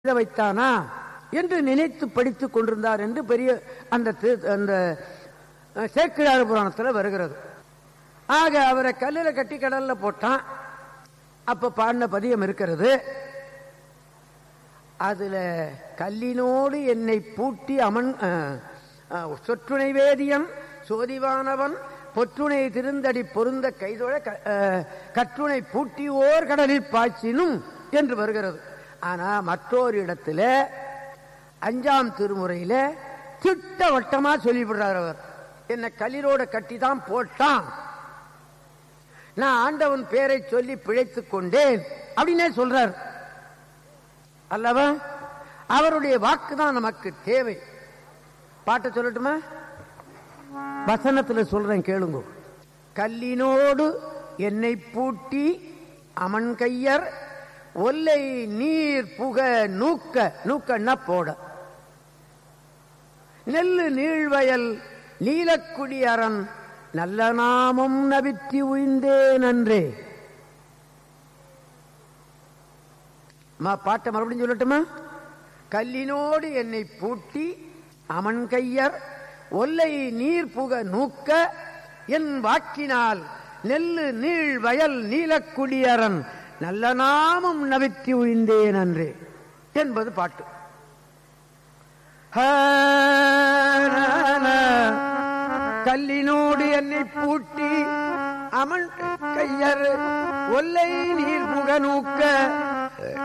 எழுத வைத்தானா என்று நினைத்து படித்துக் கொண்டிருந்தார் என்று பெரிய அந்த தி- அந்த அஹ், சேக்கிழார் புராணத்தில் வருகிறது ஆக அவரை கல்லில் கட்டி கடல்ல போட்டான் அப்ப பாடின பதியம் இருக்கிறது அதுல கல்லினோடு என்னை பூட்டி அமன் அஹ், அஹ், சொற்றுணை வேதியன் சோதிவானவன் பொற்றுணை திருந்தடி பொருந்த கைதொழ க- அஹ், கற்றுணை பூட்டி ஓர் கடலில் பாய்ச்சினும் என்று வருகிறது ஆனா மற்றொரு இடத்துல அஞ்சாம் திருமுறையில திட்டவட்டமா சொல்லிவிடுறார் அவர் என்ன கல்லிரோட கட்டி தான் போட்டான் நான் ஆண்டவன் பேரை சொல்லி பிழைத்துக் கொண்டேன் அப்படின்னே சொல்றார் அல்லவா அவருடைய வாக்கு தான் நமக்கு தேவை பாட்டை சொல்லட்டுமா வசனத்துல சொல்றேன் கேளுங்க கல்லினோடு என்னை பூட்டி அமன் கையர் ஒல்லை நீர் புக நூக்க நூக்கன்னா போட நெல்லு நீழ்வயல் நீலக்குடி அரண் நல்ல நாமம் நபித்தி உய்ந்தேன் அன்றே மா பாட்டை மறுபடியும் சொல்லட்டுமா கல்லினோடு என்னை பூட்டி அமன் கையர் ஒல்லை நீர் புக நூக்க என் வாக்கினால் நெல்லு நீள் வயல் நீலக்குடியரன் நல்ல நாமம் நவித்தி உய்ந்தேன் அன்றே என்பது பாட்டு கல்லினோடு என்னை பூட்டி அமன் கையர் ஒல்லை நீர் புக நூக்க